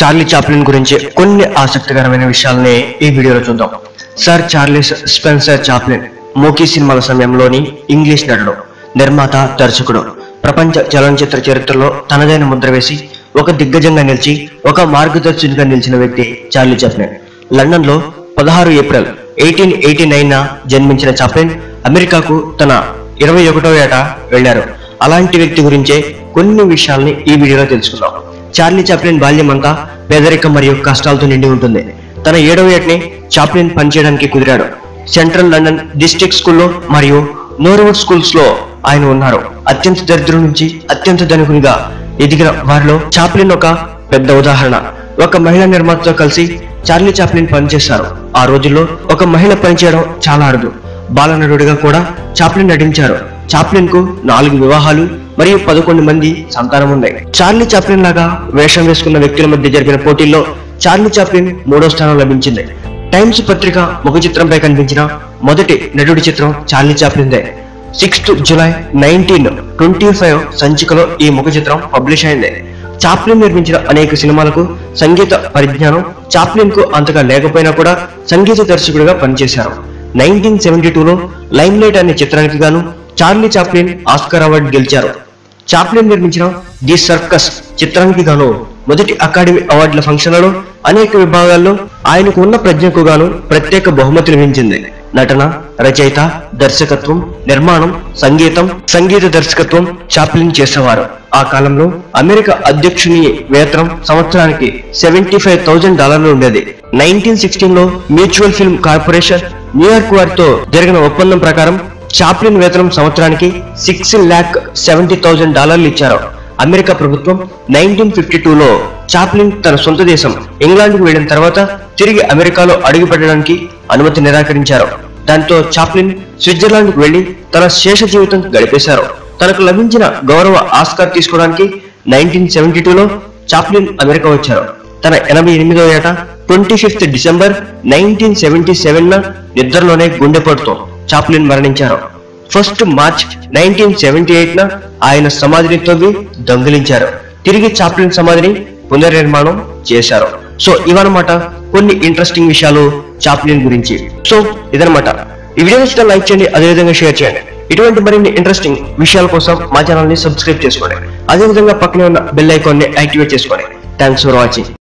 Charlie Chaplin గురించి కొన్ని ఆసక్తికరమైన విషయాల్ని ఈ వీడియోలో చూద్దాం సర్ చార్లీస్ స్పెన్సర్ చాప్లిన్ మోకీ సినిమాల సమయంలోని ఇంగ్లీష్ నటుడు నిర్మాత దర్శకుడు ప్రపంచ చలనచిత్ర చరిత్రలో తనదైన ముద్ర వేసి ఒక దిగ్గజంగా నిలిచి ఒక మార్గదర్శకునిగా నిలిచిన వ్యక్తి చార్లీ చాప్లిన్ లండన్ లో పదహారు ఏప్రిల్ ఎయిటీన్ ఎయిటీ నైన్ జన్మించిన చాప్లిన్ అమెరికాకు తన ఇరవై ఒకటో ఏట వెళ్లారు అలాంటి వ్యక్తి గురించే కొన్ని విషయాల్ని ఈ వీడియోలో తెలుసుకుందాం చార్లీ చాప్లిన్ బాల్యం అంతా పేదరికం మరియు కష్టాలతో నిండి ఉంటుంది తన ఏడవ ఏటని చాప్లిన్ పనిచేయడానికి కుదిరాడు సెంట్రల్ లండన్ డిస్ట్రిక్ట్ స్కూల్లో మరియు నోర్వుడ్ స్కూల్స్ లో ఆయన ఉన్నారు అత్యంత దరిద్రం నుంచి అత్యంత ధనికునిగా ఎదిగిన వారిలో చాప్లిన్ ఒక పెద్ద ఉదాహరణ ఒక మహిళా నిర్మాతతో కలిసి చార్లీ చాప్లిన్ పనిచేశారు ఆ రోజుల్లో ఒక మహిళ పనిచేయడం చాలా అరుదు బాలనటుడిగా కూడా చాప్లిన్ నటించారు చాప్లిన్ కు నాలుగు వివాహాలు మరియు పదకొండు మంది సంతానం ఉన్నాయి చార్లీ చాప్లిన్ లాగా వేషం వేసుకున్న వ్యక్తుల మధ్య జరిగిన పోటీల్లో చార్లీ చాప్లిన్ మూడో స్థానం లభించింది టైమ్స్ పత్రిక ముఖ చిత్రంపై కనిపించిన మొదటి నటుడి చిత్రం చార్లీ చాప్లిన్దే sixth July nineteen twenty five సంచికలో ఈ ముఖ చిత్రం పబ్లిష్ అయింది చాప్లిన్ నిర్మించిన అనేక సినిమాలకు సంగీత పరిజ్ఞానం చాప్లిన్ కు అంతగా లేకపోయినా కూడా సంగీత దర్శకుడిగా పనిచేశారు నైన్టీన్ సెవెంటీ టూలో లైమ్ లైట్ అనే చిత్రానికి గాను చార్లీ చాప్లిన్ ఆస్కర్ అవార్డు గెలిచారు చాప్లిన్ నిర్మించిన ది సర్కస్ చిత్రానికి గాను మొదటి అకాడమీ అవార్డుల ఫంక్షన్లలో అనేక విభాగాల్లో ఆయనకు ఉన్న ప్రజ్ఞకు గాను ప్రత్యేక బహుమతి లభించింది నటన రచయిత దర్శకత్వం నిర్మాణం సంగీతం సంగీత దర్శకత్వం చాప్లిన్ చేసేవారు ఆ కాలంలో అమెరికా అధ్యక్షుని వేతనం సంవత్సరానికి సెవెంటీ ఫైవ్ థౌజండ్ డాలర్లు ఉండేది నైన్టీన్ సిక్స్టీన్ లో మ్యూచువల్ ఫిల్మ్ కార్పొరేషన్ న్యూయార్క్ వారితో జరిగిన ఒప్పందం ప్రకారం చాప్లిన్ వేతనం సంవత్సరానికి సిక్స్ ల్యాక్ సెవెంటీ థౌజండ్ డాలర్లు ఇచ్చారు అమెరికా ప్రభుత్వం నైన్టీన్ ఫిఫ్టీ టూలో చాప్లిన్ తన సొంత దేశం ఇంగ్లాండ్కు వెళ్లిన తర్వాత తిరిగి అమెరికాలో అడుగు పెట్టడానికి అనుమతి నిరాకరించారు దాంతో చాప్లిన్ స్విట్జర్లాండ్కు వెళ్లి తన శేష జీవితం గడిపేశారు తనకు లభించిన గౌరవ ఆస్కార్ తీసుకోవడానికి నైన్టీన్ సెవెంటీ టూలో చాప్లిన్ అమెరికా వచ్చారు తన ఎనభై ఎనిమిదవ ఏట twenty fifth December nineteen seventy seven నిద్రలోనే గుండెపోటుతో చాప్లిన్ మరణించారు first March nineteen seventy eight న ఆయన సమాధిని తవ్వి దొంగిలించారు తిరిగి చాప్లిన్ సమాధిని పునర్నిర్మాణం చేశారు సో ఇవన్నమాట కొన్ని ఇంట్రెస్టింగ్ విషయాలు చాప్లిన్ గురించి సో ఇదనమాట ఈ వీడియో నచ్చితే లైక్ చేయండి అదేవిధంగా షేర్ చేయండి ఇటువంటి మరిన్ని ఇంట్రెస్టింగ్ విషయాల కోసం మా ఛానల్ ని సబ్స్క్రైబ్ చేసుకోండి అదేవిధంగా పక్కనే ఉన్న బెల్ ఐకాన్ ని యాక్టివేట్ చేసుకోండి థ్యాంక్స్ ఫర్ వాచింగ్